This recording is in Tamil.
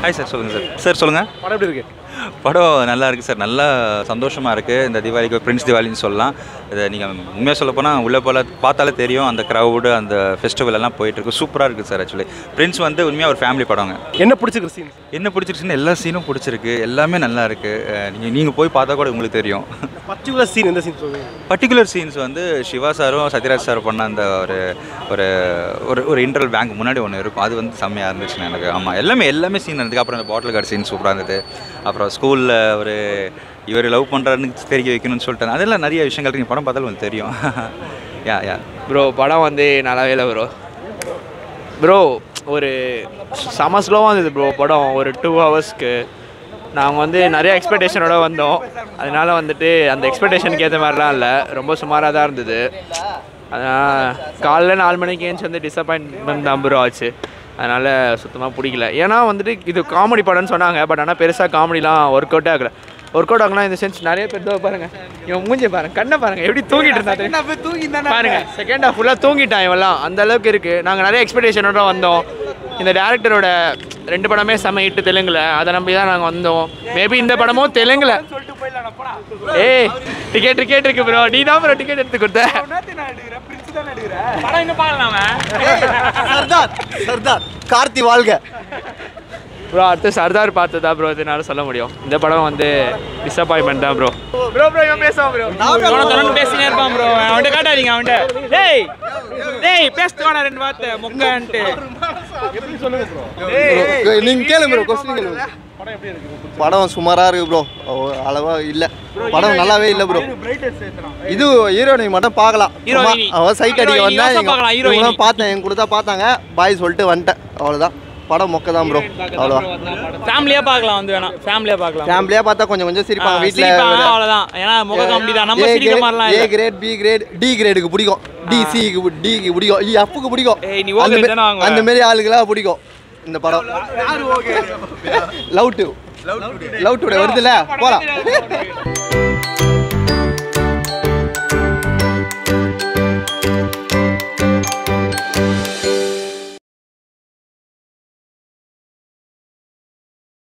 ஹாய் சார் சொல்லுங்கள் சார் சார் சொல்லுங்கள் படம் எப்படி இருக்கு படம் நல்லா இருக்குது சார் நல்லா சந்தோஷமாக இருக்குது இந்த தீபாவளிக்கு பிரின்ஸ் தீபாவளின்னு சொல்லலாம் இதை நீங்கள் உண்மையாக சொல்ல போனால் உள்ளே போல பார்த்தாலே தெரியும் அந்த க்ரௌடு அந்த ஃபெஸ்டிவல் எல்லாம் போயிட்டுருக்கு சூப்பராக இருக்குது சார் ஆக்சுவலி பிரின்ஸ் வந்து உண்மையாக ஒரு ஃபேமிலி படங்க என்ன பிடிச்சிருக்கு சீன் என்ன பிடிச்சிருச்சுன்னு எல்லா சீனும் பிடிச்சிருக்கு எல்லாமே நல்லா இருக்குது நீங்கள் நீங்கள் போய் பார்த்தா கூட உங்களுக்கு தெரியும் பர்டிகுலர் சீன் எந்த சீன் சொல்லுவீங்க பர்டிகுலர் சீன்ஸ் வந்து சிவா சாரும் சத்யராஜ் சாரும் பண்ண அந்த ஒரு ஒரு ஒரு ஒரு இன்டர்வல் பேங்க் முன்னாடி ஒன்று இருக்கும் அது வந்து செம்மையாக இருந்துச்சு எனக்கு ஆமாம் எல்லாமே எல்லாமே சீன் இருந்தது அப்புறம் அந்த பாட்டில் கார்டு சீன் சூப்பராக இருந்தது அப்புறம் ஸ்கூலில் ஒரு இவர் லவ் பண்ணுறாருன்னு தெரிய வைக்கணும்னு சொல்லிட்டு அதெல்லாம் நிறைய விஷயங்கள் நீங்கள் படம் பார்த்தாலும் உங்களுக்கு தெரியும் யா யா ப்ரோ படம் வந்து நல்லாவே இல்லை ப்ரோ ப்ரோ ஒரு செம ஸ்லோவாக இருந்தது ப்ரோ படம் ஒரு டூ ஹவர்ஸ்க்கு நாங்கள் வந்து நிறைய எக்ஸ்பெக்டேஷனோட வந்தோம் அதனால வந்துட்டு அந்த எக்ஸ்பெக்டேஷனுக்கு ஏற்ற மாதிரிலாம் இல்லை ரொம்ப சுமாராக தான் இருந்தது அதனால் காலைல நாலு மணிக்கு ஏஞ்சி வந்து டிசப்பாயின்மெண்ட் தான் ப்ரோ ஆச்சு அதனால் சுத்தமாக பிடிக்கல ஏன்னா வந்துட்டு இது காமெடி படம்னு சொன்னாங்க பட் ஆனால் பெருசாக காமெடிலாம் ஒர்க் அவுட்டே ஆகலை ஒர்க் அவுட் ஆகலாம் இந்த சென்ஸ் நிறைய பேர் இதோ பாருங்க இவன் மூஞ்சி பாருங்க கண்ணை பாருங்க எப்படி தூங்கிட்டு இருந்தா பாருங்க செகண்ட் ஹாஃப் ஃபுல்லாக தூங்கிட்டான் இவெல்லாம் அந்த அளவுக்கு இருக்கு நாங்கள் நிறைய எக்ஸ்பெக்டேஷனோட வந்தோம் இந்த டேரக்டரோட ரெண்டு படமே செம்ம ஹிட் தெலுங்குல அதை நம்பி தான் நாங்கள் வந்தோம் மேபி இந்த படமும் தெலுங்குல ஏய் டிக்கெட் டிக்கெட் இருக்கு ப்ரோ நீ தான் ப்ரோ டிக்கெட் எடுத்து கொடுத்த சர்தார் சர்தார் கார்த்தி வாழ்க ப்ரோ அடுத்து சர்தார் பார்த்ததா ப்ரோ இதனால சொல்ல முடியும் இந்த படம் வந்து டிசப்பாயின்மெண்ட் தான் ப்ரோ ப்ரோ ப்ரோ இவன் பேசுவான் ப்ரோ தொடர்ந்து பேசினே இருப்பான் ப்ரோ அவன்கிட்ட காட்டாதீங்க அவன்கிட்ட டேய் டேய் பேசுவானா ரெண்டு வார்த்தை மொக்கன்ட்டு நீங்க கேளுங்க ப்ரோ கொஸ்டின் கேளுங்க படம் சுமாரா இருக்கு ப்ரோ அளவா இல்ல படம் நல்லாவே இல்ல ப்ரோ இது ஹீரோயினி மட்டும் பார்க்கலாம் சும்மா Heroine. அவன் சைட் அடிக்க Heroine வந்தா வாசம் பார்க்கலாம், heroine. இவங்களாம் பார்த்தேன் எங்க கூட தான் பார்த்தாங்க பாய் சொல்லிட்டு வந்துட்டேன் அவ்வளவுதான் படம் மொக்க தான் ப்ரோ அவ்வளோதான் ஃபேமிலியா பார்க்கலாம் வந்து வேணாம் ஃபேமிலியா பார்க்கலாம் ஃபேமிலியா பார்த்தா கொஞ்சம் கொஞ்சம் சிரிப்பாங்க வீட்டில் சிரிப்பாங்க அவ்வளவுதான் ஏன்னா முக காமெடி தான் நம்ம சிரிக்கிற மாதிரிலாம் ஏ இல்ல கிரேட் பி கிரேட் டி கிரேடுக்கு பிடிக்கும் டி சிக்கு டிக்கு பிடிக்கும் இ எஃப்க்கு பிடிக்கும் ஏய், நீ O அந்த grade மா- தானே வாங்குவ? அந்த மாதிரி ஆளுக்கெல்லாம் பிடிக்கும் இந்த படம் லவ் டு லவ் டுடே வருதுல்ல போலாம்